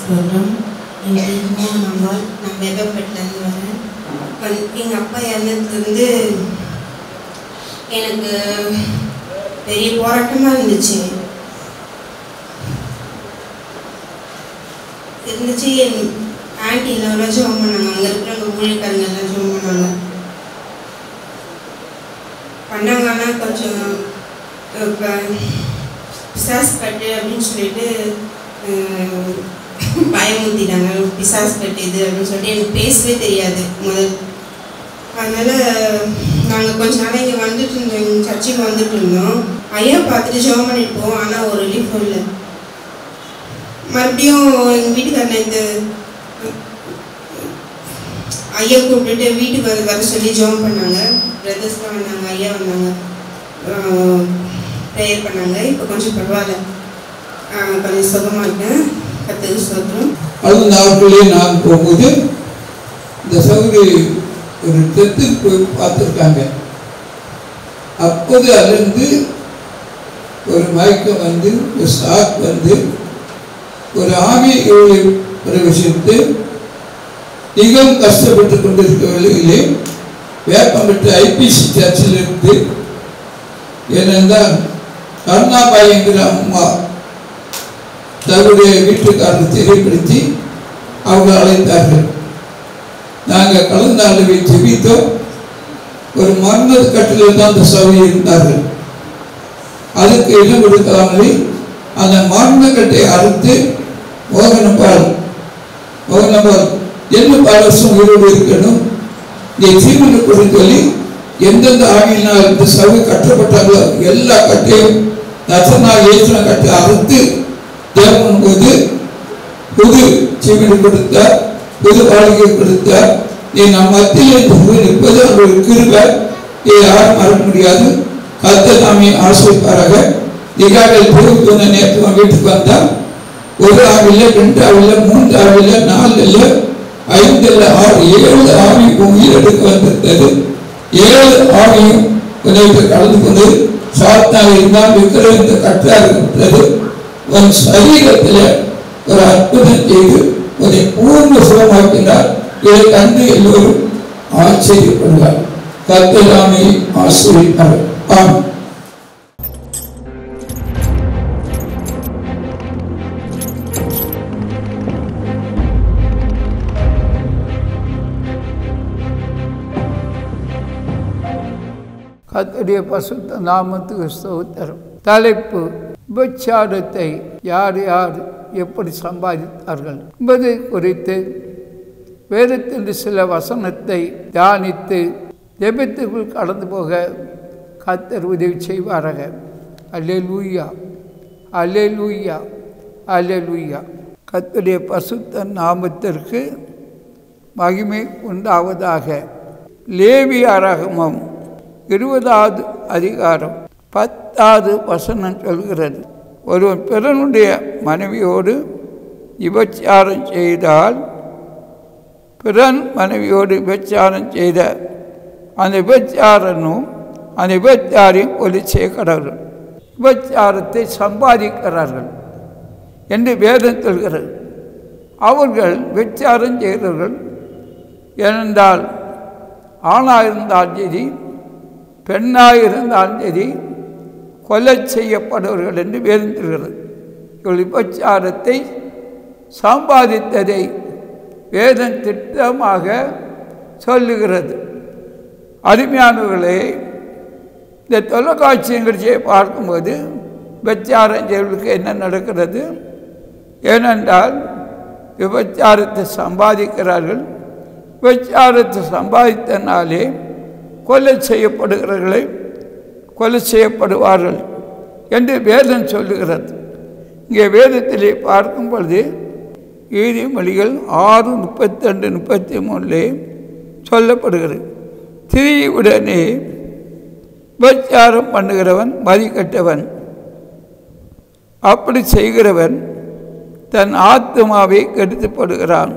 சொல்கிறோம் என் பேர் மோகனாம்பாள் நான் வெப்பப்பட்டிலேருந்து வரேன் வந்து எங்கள் அப்பா இறந்ததுலேருந்து எனக்கு பெரிய போராட்டமாக இருந்துச்சு இருந்துச்சு என் ஆன்ட்டி எல்லாம் ஜோம் பண்ணாங்க அங்கே இருக்கிறவங்க ஊழியக்காரங்க எல்லாம் ஜோம் பண்ணாங்க பண்ணாங்க ஆனால் கொஞ்சம் இப்போ பிசாஸ் கட்டு அப்படின்னு சொல்லிட்டு அஹ், பயமுறுத்திட்டாங்க பிசாஸ் கட்டு இது அப்படின்னு சொல்லிட்டு எனக்கு பேசவே தெரியாது முதல் அதனால் நாங்கள் கொஞ்ச நாள் இங்கே வந்துட்டு இருந்தோம் எங்கள் சர்ச்சுக்கு வந்துட்டு இருந்தோம் ஐயா பார்த்துட்டு ஜெபம் பண்ணிட்டு போவோம் ஆனால் ஒரு ரிலீஃபும் இல்லை மறுபடியும் எங்கள் வீட்டுக்காரனை இந்த ஐயா கூப்பிட்டுட்டு வீட்டுக்கு வந்து வர சொல்லி ஜெபம் பண்ணாங்க பிரதர்ஸ்லாம் வந்தாங்க ஐயா வந்தாங்க ப்ரேயர் பண்ணாங்க இப்போ கொஞ்சம் பரவாயில்ல ஆஹ் கொஞ்சம் சுகமாக இருக்கேன் கற்றுக்கு சொல்கிறோம் அது நாட்களே நான் போகும்போது இந்த சகோதரி ஒரு டெத்துக்கு போய் பார்த்துருக்காங்க அப்போது அதிலிருந்து ஒரு மயக்கம் வந்து ஒரு ஷாக் வந்து ஒரு ஆவி இவளை பிரவேசித்து மிகவும் கஷ்டப்பட்டு கொண்டிருக்க வேளையிலே வேப்பம்பட்டு ஐபிசி சர்ச்சில் இருந்து ஏனென்றால் கருணாபாய் என்கிற அம்மா தன்னுடைய வீட்டுக்காரர் தெரியப்படுத்தி அவங்க அழைத்தார்கள் நாங்கள் கலந்து அளவை ஜெபித்தோம் ஒரு மரண கட்டில் தான் அந்த சபை இருந்தார்கள் அதுக்கு இடம் கொடுக்காமலே அந்த மரண கட்டை அறுத்து மோகனபால் மோகனபால் என்ன பல வருஷம் உயிரோடு இருக்கணும் நீ ஜீவனை கொடுன்னு சொல்லி எந்தெந்த ஆவியினால் இந்த சபை கட்டப்பட்டாங்களோ எல்லா கட்டையும் நசனால் ஏற்றின கட்டை அறுத்து தேவன் போது புது ஜீவனை கொடுத்தார் புது வாழ்க்கை கொடுத்தார் நீ நம் மத்தியில் இந்த பூமி நிற்பது ஒரு கிருபை இதை யாரும் மறக்க முடியாது கத்த நாமே ஆசிரிப்பாராக நிகாவில் போய் போன நேற்று அவன் வீட்டுக்கு வந்தா ஒரு ஆவில்ல ரெண்டு ஆவில்ல மூன்று ஆவில்ல நாலு இல்லை ஐந்து இல்லை ஆறு ஏழு ஆவி உயிரெடுக்க வந்திருந்தது ஏழு ஆவியும் உதவிக்கு கலந்து கொண்டு சாத்தாக இருந்தால் விக்கிரம் இந்த கட்டாக இருக்கிறது உன் சரீரத்தில் ஒரு அற்புதம் செய்து உன்னை பூர்ண சுகமாக்கினார் இதை கண்டு எல்லோரும் ஆச்சரியப்படுவார் கத்தலாமை ஆசிரியர் ஆம் கர்த்தருடைய பசுத்த நாமத்துக்கு ஸ்தோத்திரம் தலைப்பு விபச்சாரத்தை யார் யார் எப்படி சம்பாதித்தார்கள் என்பது குறித்து வேதத்தில் சில வசனத்தை தியானித்து ஜெபத்துக்குள் கடந்து போக கர்த்தர் உதவி செய்வாராக அல்லே லூயா அல்லே லூயா அல்லே லூயா கர்த்தருடைய பசுத்த நாமத்திற்கு மகிமை உண்டாவதாக லேவியாரகமம் இருபதாவது அதிகாரம் பத்தாவது வசனம் சொல்கிறது ஒருவன் பிறனுடைய மனைவியோடு விபச்சாரம் செய்தால் பிறன் மனைவியோடு விபச்சாரம் செய்த அந்த விபச்சாரனும் அந்த விபச்சாரியும் ஒலி செய்கிறார்கள் விபச்சாரத்தை சம்பாதிக்கிறார்கள் என்று வேதம் சொல்கிறது அவர்கள் விபச்சாரம் செய்கிறார்கள் ஏனென்றால் ஆணாக இருந்தால் சரி பெண்ணாக இருந்தாலும் சரி கொலை செய்யப்படுவர்கள் என்று வேதந்திருக்கிறது இவர்கள் விபச்சாரத்தை சம்பாதித்ததை வேதம் திட்டமாக சொல்லுகிறது அருமையானவர்களே இந்த தொலைக்காட்சி நிகழ்ச்சியை பார்க்கும்போது விபச்சாரம் செய்வர்களுக்கு என்ன நடக்கிறது ஏனென்றால் விபச்சாரத்தை சம்பாதிக்கிறார்கள் விபச்சாரத்தை சம்பாதித்தனாலே கொலை செய்யப்படுகிறவர்களை கொலை செய்யப்படுவார்கள் என்று வேதம் சொல்லுகிறது இங்கே வேதத்திலே பார்க்கும் பொழுது நீதிமொழிகள் ஆறு முப்பத்தி ரெண்டு முப்பத்தி மூணுலே சொல்லப்படுகிறது திரியுடனே விபச்சாரம் பண்ணுகிறவன் மதிக்கட்டவன் அப்படி செய்கிறவன் தன் ஆத்மாவை கெடுத்துப்படுகிறான்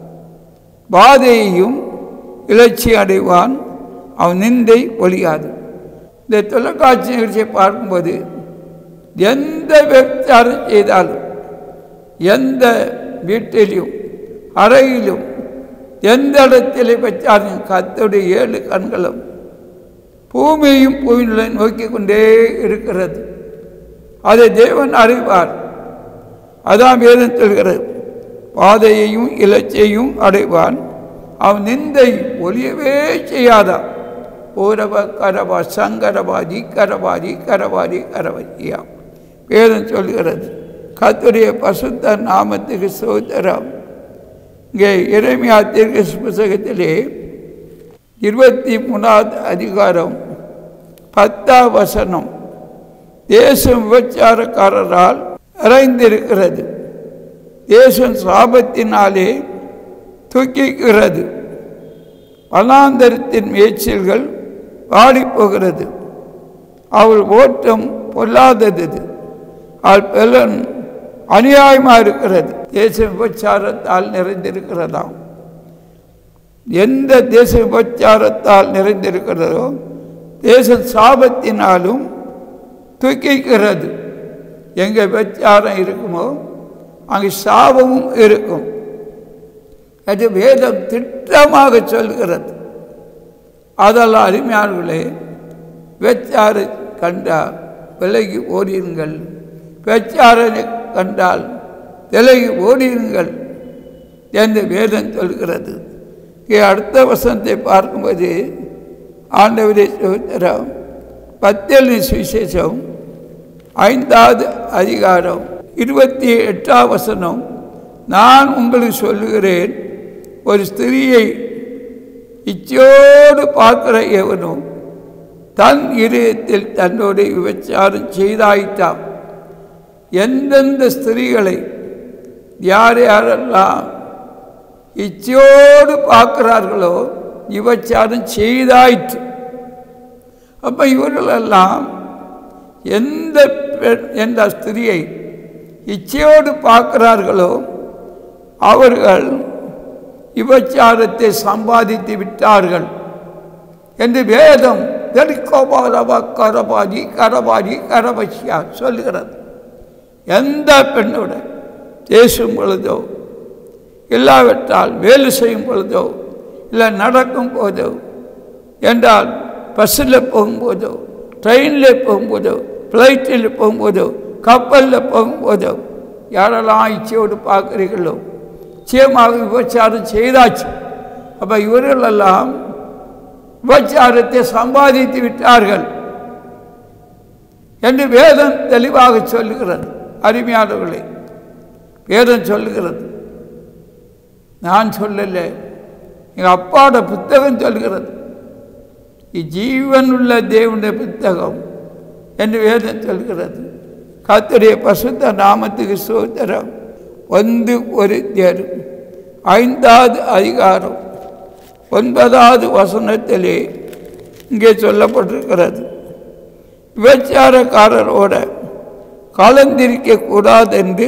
பாதையையும் இலட்சி அடைவான் அவன் நிந்தை ஒழியாது இந்த தொலைக்காட்சி நிகழ்ச்சியை பார்க்கும்போது எந்த விபச்சாரம் செய்தாலும் எந்த வீட்டிலும் அறையிலும் எந்த இடத்தில் வச்சாலும் கத்துடைய ஏழு கண்களும் பூமியையும் பூமியில நோக்கி கொண்டே இருக்கிறது அதை தேவன் அறிவார் அதான் வேதம் சொல்கிறது பாதையையும் இலச்சையும் அடைவான் அவன் நிந்தை ஒளியவே செய்யாதான் ஓரவ கரவா சங்கரவாதி கரவாதி கரவாதி கரவதியா வேதம் சொல்கிறது கத்துடைய பசுத்த நாமத்துக்கு சோதரம் இங்கே இறைமையா தீர்க்க புத்தகத்திலே இருபத்தி மூணாவது அதிகாரம் பத்தாம் வசனம் தேசம் விபச்சாரக்காரரால் அறைந்திருக்கிறது தேசம் சாபத்தினாலே தூக்கிக்கிறது வனாந்தரத்தின் மேய்ச்சல்கள் வாடிப்போகிறது அவள் ஓட்டம் பொல்லாதது அவள் பலன் அநியாயமாக இருக்கிறது தேச விபச்சாரத்தால் நிறைந்திருக்கிறதாம் எந்த தேச விபச்சாரத்தால் நிறைந்திருக்கிறதோ தேச சாபத்தினாலும் தூக்கிக்கிறது எங்கே விபச்சாரம் இருக்குமோ அங்கே சாபமும் இருக்கும் அது வேதம் திட்டமாக சொல்கிறது அதெல்லாம் அருமையானவர்களே வெச்சாறு கண்டால் விலகி ஓடியுங்கள் வெச்சாரனை கண்டால் விலகி ஓடியுங்கள் என்று வேதம் சொல்கிறது இங்கே அடுத்த வசனத்தை பார்க்கும்போது ஆண்டவரே சோதரம் பத்தேழு சுவிசேஷம் ஐந்தாவது அதிகாரம் இருபத்தி எட்டாம் வசனம் நான் உங்களுக்கு சொல்லுகிறேன் ஒரு ஸ்திரியை இச்சோடு பார்க்கிற எவனும் தன் இதயத்தில் தன்னோடு விபச்சாரம் செய்தாயிட்டான் எந்தெந்த ஸ்திரீகளை யார் யாரெல்லாம் இச்சையோடு பார்க்கிறார்களோ விபச்சாரம் செய்தாயிற்று அப்போ இவர்களெல்லாம் எந்த பெண் எந்த ஸ்திரியை இச்சையோடு பார்க்கிறார்களோ அவர்கள் விபச்சாரத்தை சம்பாதித்து விட்டார்கள் என்று வேதம் தெளிக்கோபாலவா கரபாதி கரபாதி கரபசியா சொல்லுகிறது எந்த பெண்ணோட பேசும் பொழுதோ இல்லாவிட்டால் வேலை செய்யும் பொழுதோ இல்லை நடக்கும் போதோ என்றால் பஸ்ஸில் போகும்போதோ ட்ரெயினில் போகும்போதோ ஃப்ளைட்டில் போகும்போதோ கப்பலில் போகும்போதோ யாரெல்லாம் இச்சையோடு பார்க்குறீர்களோ நிச்சயமாக விபச்சாரம் செய்தாச்சு அப்போ இவர்களெல்லாம் விபச்சாரத்தை சம்பாதித்து விட்டார்கள் என்று வேதம் தெளிவாக சொல்லுகிறது அருமையானவர்களே வேதம் சொல்லுகிறது நான் சொல்லல எங்கள் அப்பாவோட புத்தகம் சொல்கிறது ஜீவனுள்ள தேவனுடைய புத்தகம் என்று வேதம் சொல்கிறது கத்துடைய பசுத்த நாமத்துக்கு சோதரம் வந்து ஒரு தேர் ஐந்தாவது அதிகாரம் ஒன்பதாவது வசனத்திலே இங்கே சொல்லப்பட்டிருக்கிறது விபச்சாரக்காரரோட கலந்திருக்க கூடாது என்று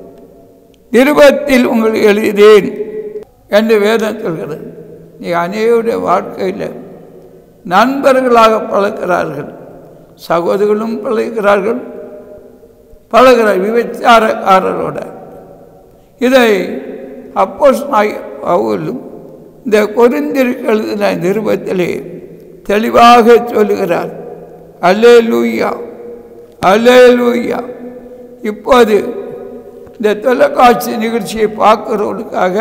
நிருபத்தில் உங்களுக்கு எழுதினேன் என்று வேதம் சொல்கிறது நீ அநேகருடைய வாழ்க்கையில் நண்பர்களாக பழக்கிறார்கள் சகோதரர்களும் பழகிறார்கள் பழகிறார் விபச்சாரக்காரரோட இதை அப்போஸ் அவர்களும் இந்த கொரிந்திற்கு எழுதின நிருபத்திலே தெளிவாக சொல்லுகிறார் அலே லூயா அலே லூயா இப்போது இந்த தொலைக்காட்சி நிகழ்ச்சியை பார்க்கிறவர்களுக்காக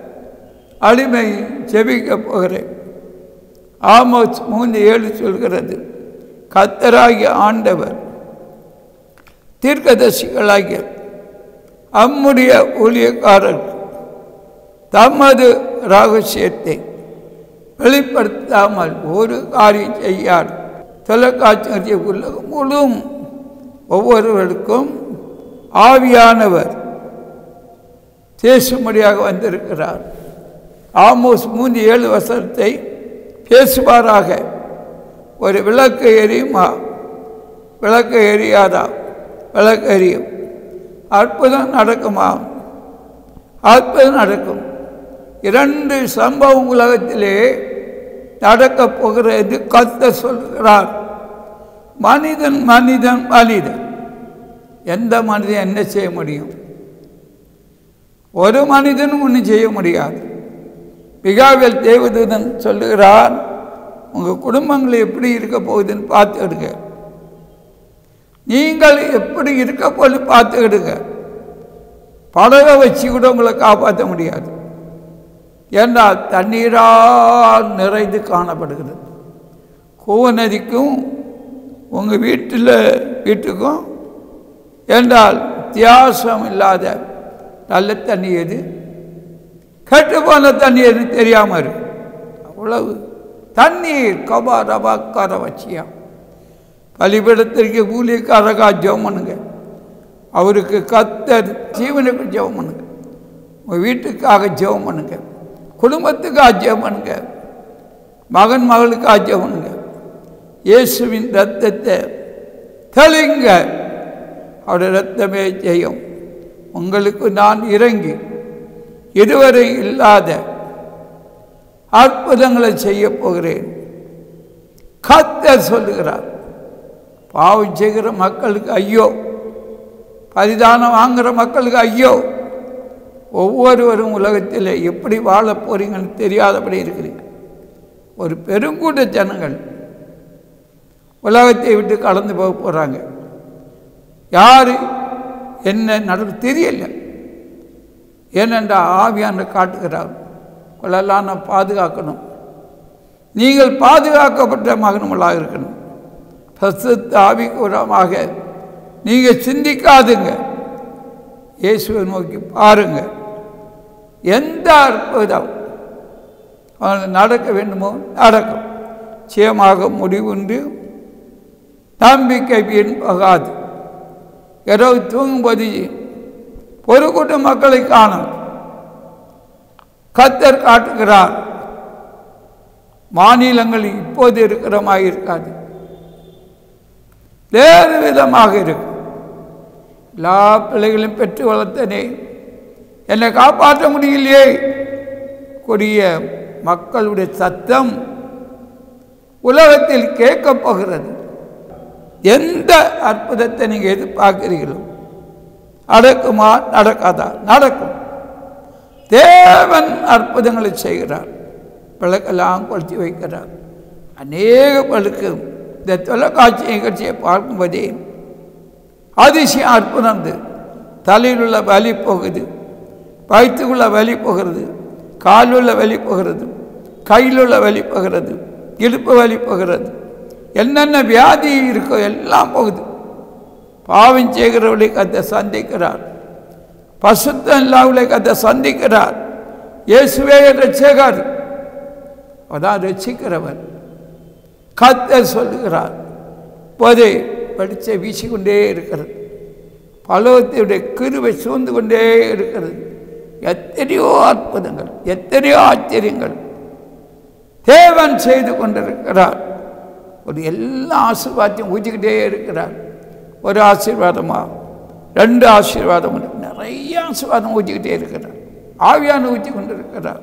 அடிமை ஜெபிக்க போகிறேன் ஆமோஸ் மூன்று ஏழு சொல்கிறது கத்தராகிய ஆண்டவர் தீர்க்கதர்சிகளாகிய அம்முடைய ஊழியக்காரர்கள் தமது ரகசியத்தை வெளிப்படுத்தாமல் ஒரு காரியம் செய்யார் தொலைக்காட்சி உலகம் முழுவதும் ஒவ்வொருவருக்கும் ஆவியானவர் பேசும்படியாக வந்திருக்கிறார் ஆமோஸ் மூன்று ஏழு வசனத்தை பேசுவாராக ஒரு விளக்கு எரியுமா விளக்கு எரியாதா விளக்கு எரியும் அற்புதம் நடக்குமா அற்புதம் நடக்கும் இரண்டு சம்பவம் உலகத்திலே நடக்கப் போகிறது கத்த சொல்கிறார் மனிதன் மனிதன் மனிதன் எந்த மனிதன் என்ன செய்ய முடியும் ஒரு மனிதனும் ஒன்றும் செய்ய முடியாது மிகாவேல் தேவதூதன் சொல்லுகிறார் உங்கள் குடும்பங்கள் எப்படி இருக்க போகுதுன்னு பார்த்துக்கிடுங்க நீங்கள் எப்படி இருக்க போது பார்த்துக்கிடுங்க படகை வச்சு கூட உங்களை காப்பாற்ற முடியாது ஏன்றால் தண்ணீரால் நிறைந்து காணப்படுகிறது கூவநதிக்கும் உங்கள் வீட்டில் வீட்டுக்கும் என்றால் வித்தியாசம் இல்லாத நல்ல தண்ணி எது கெட்டு போன தண்ணி எது தெரியாமல் இருக்கு அவ்வளவு தண்ணீர் கபா ரபா கர வச்சியா பலிபிடத்திற்கு ஊழியக்காரகா ஜெபம் பண்ணுங்க அவருக்கு கத்தர் ஜீவனுக்கு ஜெபம் பண்ணுங்க உங்கள் வீட்டுக்காக ஜெபம் பண்ணுங்க குடும்பத்துக்காக ஜெபம் பண்ணுங்க மகன் மகளுக்காக ஜெபம் பண்ணுங்க இயேசுவின் ரத்தத்தை தெளிங்க அவருடைய ரத்தமே ஜெயம் உங்களுக்கு நான் இறங்கி இதுவரை இல்லாத அற்புதங்களை செய்ய போகிறேன் கத்த சொல்லுகிறார் பாவம் செய்கிற மக்களுக்கு ஐயோ பரிதானம் வாங்குகிற மக்களுக்கு ஐயோ ஒவ்வொருவரும் உலகத்தில் எப்படி வாழ போறீங்கன்னு தெரியாதபடி இருக்கிறீங்க ஒரு பெருங்கூட்ட ஜனங்கள் உலகத்தை விட்டு கலந்து போக போகிறாங்க யார் என்ன நடக்கு தெரியல ஏனென்றால் ஆவியான காட்டுகிறார் கொள்ளலாம் நான் பாதுகாக்கணும் நீங்கள் பாதுகாக்கப்பட்ட மகன்களாக இருக்கணும் பசுத்த ஆவிக்குறமாக நீங்கள் சிந்திக்காதுங்க இயேசுவை நோக்கி பாருங்க எந்த அற்புதம் அவனுக்கு நடக்க வேண்டுமோ நடக்கும் நிச்சயமாக முடிவுண்டு நம்பிக்கை வீண்பகாது இரவு தூங்கும்போது ஒரு கூட்டம் மக்களை காணும் கத்தர் காட்டுகிறார் மாநிலங்கள் இப்போது இருக்கிற மாதிரி இருக்காது வேறு விதமாக இருக்கும் எல்லா பிள்ளைகளையும் பெற்று வளர்த்தனே என்னை காப்பாற்ற முடியலையே கொடிய மக்களுடைய சத்தம் உலகத்தில் கேட்கப் போகிறது எந்த அற்புதத்தை நீங்கள் எதிர்பார்க்கிறீர்களோ நடக்குமா நடக்காதா நடக்கும் தேவன் அற்புதங்களை செய்கிறார் விளக்கெல்லாம் கொளுத்தி வைக்கிறார் அநேக பழுக்கு இந்த தொலைக்காட்சி நிகழ்ச்சியை பார்க்கும்போதே அதிசயம் அற்புதம் தலையில் உள்ள வலி போகுது வயிற்றுக்குள்ள வலி போகிறது காலுள்ள வலி போகிறது கையில் உள்ள வலி போகிறது இடுப்பு வலி போகிறது என்னென்ன வியாதி இருக்கோ எல்லாம் போகுது பாவம் செய்கிறவளை கத்தை சந்திக்கிறார் பசுத்தம் இல்லாமலை கத்தை சந்திக்கிறார் இயேசுவே ரட்சகர் அதான் ரட்சிக்கிறவர் கத்த சொல்லுகிறார் போதே படித்த வீசிக்கொண்டே இருக்கிறது பலவத்தையுடைய கிருவை சூழ்ந்து கொண்டே இருக்கிறது எத்தனையோ அற்புதங்கள் எத்தனையோ ஆச்சரியங்கள் தேவன் செய்து கொண்டிருக்கிறார் ஒரு எல்லா ஆசீர்வாதத்தையும் ஊற்றிக்கிட்டே இருக்கிறார் ஒரு ஆசீர்வாதமா ரெண்டு ஆசீர்வாதம் உண்டு. நிறைய ஆசீர்வாதம் ஊற்றிக்கிட்டே இருக்கிறார் ஆவியான ஊற்றி கொண்டிருக்கிறார்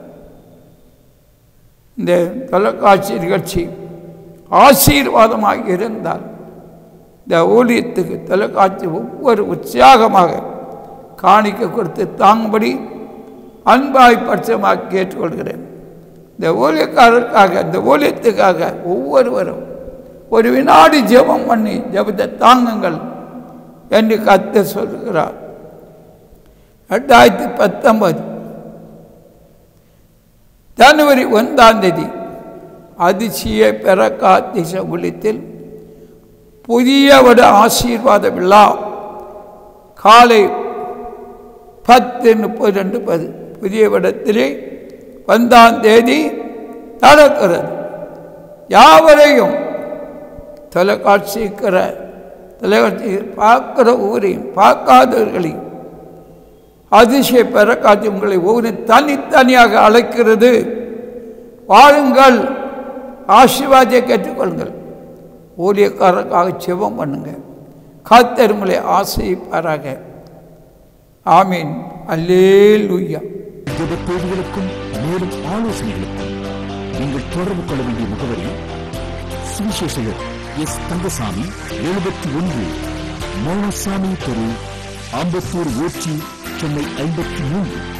இந்த தொலைக்காட்சி நிகழ்ச்சி ஆசீர்வாதமாக இருந்தால் இந்த ஊழியத்துக்கு தொலைக்காட்சி ஒவ்வொரு உற்சாகமாக காணிக்க கொடுத்து தாங்கும்படி அன்பாய் பட்சமாக கேட்டுக்கொள்கிறேன் இந்த ஊழியக்காரருக்காக இந்த ஊழியத்துக்காக ஒவ்வொருவரும் ஒரு வினாடி ஜெபம் பண்ணி ஜெபத்தை தாங்குங்கள் என்று கத்த சொல்கிறார் ரெண்டாயிரத்தி பத்தொன்பது ஜனவரி ஒன்றாம் தேதி அதிசய பெறக்காத்திச உள்ளத்தில் புதிய ஒரு ஆசீர்வாத விழா காலை பத்து முப்பது ரெண்டு பது புதிய விடத்திலே ஒன்றாம் தேதி நடக்கிறது யாவரையும் தொலைக்காட்சிக்கிற தொலைக்காட்சி பார்க்கிற ஊரையும் பார்க்காதவர்களையும் அதிசய பெறக்காட்சி உங்களை ஒவ்வொரு தனித்தனியாக அழைக்கிறது வாழுங்கள் ஆசீர்வாதத்தை கேட்டுக்கொள்ளுங்கள் ஊழியக்காரருக்காக செபம் பண்ணுங்க காத்தர் உங்களை ஆசைப்பாராக ஆமீன் அல்லேலூயா ஜெப தேதிகளுக்கும் மேலும் ஆலோசனைகளுக்கும் நீங்கள் தொடர்பு கொள்ள வேண்டிய முகவரி சுவிசேஷகர் எஸ் தங்கசாமி எழுபத்தி ஒன்று மௌனசாமி தெரு ஆம்பத்தூர் ஊர்ச்சி சென்னை ஐம்பத்தி மூன்று